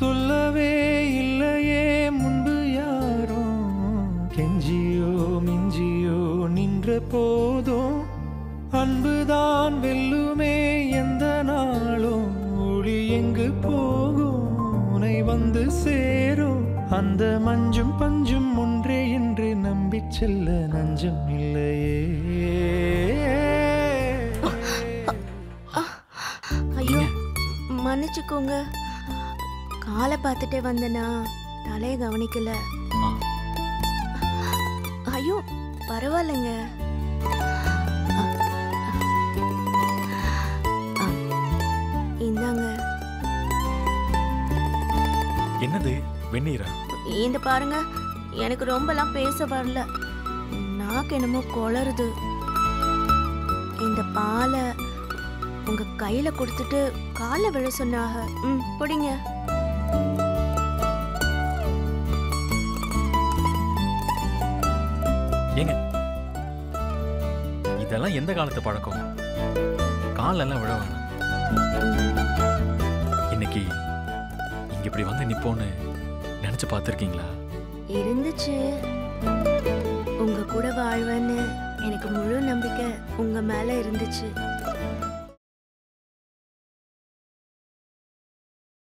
சொல்லவே இல்லையே முன்பு யாரோ கெஞ்சியோ மிஞ்சியோ நின்ற போதும் அன்புதான் வெல்லுமே எந்த நாளும் ஒளி எங்கு போகும் உனை வந்து சேரும் அந்த மஞ்சும் பஞ்சும் ஒன்றே என்று நம்பிச் செல்ல நஞ்சம் இல்லையே ஐயோ மன்னிச்சுக்கோங்க காலை பார்த்துட்டே வந்தனா தலையை கவனிக்கல ஐயோ பரவாயில்லைங்க அ, அ, இந்தாங்க என்னது வெந்நீரா இந்த பாருங்க எனக்கு ரொம்பலாம் பேச வரல நாக்கு என்னமோ குளறுது இந்த பாலை உங்க கையில கொடுத்துட்டு காலை விழ சொன்னாக ம் பிடிங்க ஏங்க இதெல்லாம் எந்த காலத்து பழக்கம் காலெல்லாம் விழ வேணாம் இன்னைக்கு இங்க இப்படி வந்து நிப்போன்னு நினைச்சு பார்த்துருக்கீங்களா இருந்துச்சு உங்க கூட வாழ்வேன்னு எனக்கு முழு நம்பிக்கை உங்க மேல இருந்துச்சு